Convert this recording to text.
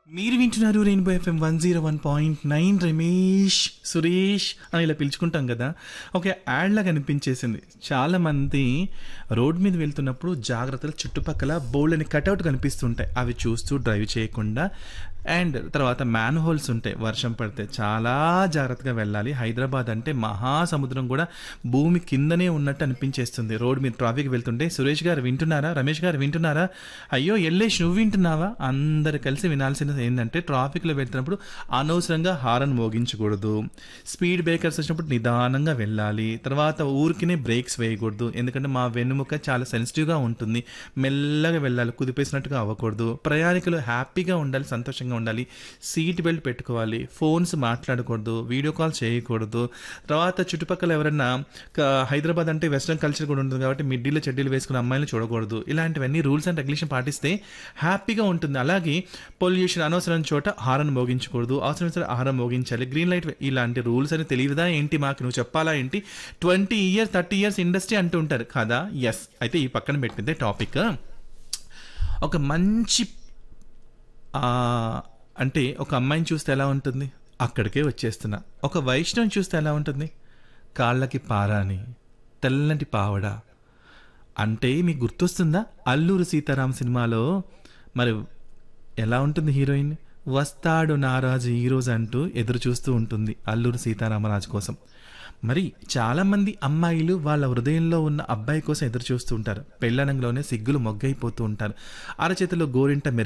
మీరు వింటున్నారు rainbow FM one zero one point nine Ramesh Suresh అని ఇలా పిలుచుకుంటాం కదా ఒక యాడ్ లాగా అనిపించేసింది చాలా మంది రోడ్ మీద వెళ్తున్నప్పుడు జాగ్రత్తలు చుట్టుపక్కల బోల్డ్ అని కట్అవుట్ కనిపిస్తుంటాయి అవి చూస్తూ డ్రైవ్ చేయకుండా అండ్ తర్వాత మ్యాన్ హోల్స్ ఉంటాయి వర్షం పడితే చాలా జాగ్రత్తగా వెళ్ళాలి హైదరాబాద్ అంటే మహాసముద్రం కూడా భూమి కిందనే ఉన్నట్టు అనిపించేస్తుంది రోడ్ మీద ట్రాఫిక్ వెళ్తుంటే సురేష్ గారు వింటున్నారా రమేష్ గారు వింటున్నారా అయ్యో ఎల్లేష్ నువ్వు వింటున్నావా అందరు కలిసి వినాల్సినది ఏంటంటే ట్రాఫిక్లో వెళ్తున్నప్పుడు అనవసరంగా హారన్ మోగించకూడదు స్పీడ్ బ్రేకర్స్ వచ్చినప్పుడు నిదానంగా వెళ్ళాలి తర్వాత ఊరికినే బ్రేక్స్ వేయకూడదు ఎందుకంటే మా వెన్నుముక చాలా సెన్సిటివ్గా ఉంటుంది మెల్లగా వెళ్ళాలి కుదిపేసినట్టుగా అవ్వకూడదు ప్రయాణికులు హ్యాపీగా ఉండాలి సంతోషంగా ఉండాలి సీట్ బెల్ట్ పెట్టుకోవాలి ఫోన్స్ మాట్లాడకూడదు వీడియో కాల్ చేయకూడదు తర్వాత చుట్టుపక్కల ఎవరన్నా క- హైదరాబాద్ అంటే వెస్ట్రన్ కల్చర్ కూడా ఉంటుంది కాబట్టి మిడ్డీలో చెడ్డీలు వేసుకున్న అమ్మాయిలు చూడకూడదు ఇలాంటివన్నీ రూల్స్ అండ్ రెగ్యులేషన్ పాటిస్తే హ్యాపీగా ఉంటుంది అలాగే పొల్యూషన్ అనవసరం చోట హారన్ మోగించకూడదు అవసరం సరే హారన్ మోగించాలి గ్రీన్ లైట్ ఇలాంటి రూల్స్ అని తెలియదా ఏంటి మాకు నువ్వు చెప్పాలా ఏంటి twenty years thirty years industry అంటూ ఉంటారు కదా ఎస్ అయితే ఈ పక్కన పెట్టిందే టాపిక్ ఒక మంచి ఆ, అంటే ఒక అమ్మాయిని చూస్తే ఎలా ఉంటుంది అక్కడికే వచ్చేస్తున్నా ఒక వైష్ణవం చూస్తే ఎలా ఉంటుంది కాళ్ళకి పారాని తెల్లటి పావడ అంటే మీకు గుర్తొస్తుందా అల్లూరు సీతారాం సినిమాలో మరి ఎలా ఉంటుంది హీరోయిన్ వస్తాడు నారాజు ఈరోజు అంటూ ఎదురు చూస్తూ ఉంటుంది అల్లూరు సీతారామరాజు కోసం మరి చాలామంది అమ్మాయిలు వాళ్ళ హృదయంలో ఉన్న అబ్బాయి కోసం ఎదురు చూస్తూ ఉంటారు పెళ్ళనంలోనే సిగ్గులు మొగ్గైపోతూ ఉంటారు అరచేతిలో గోరింట మెరి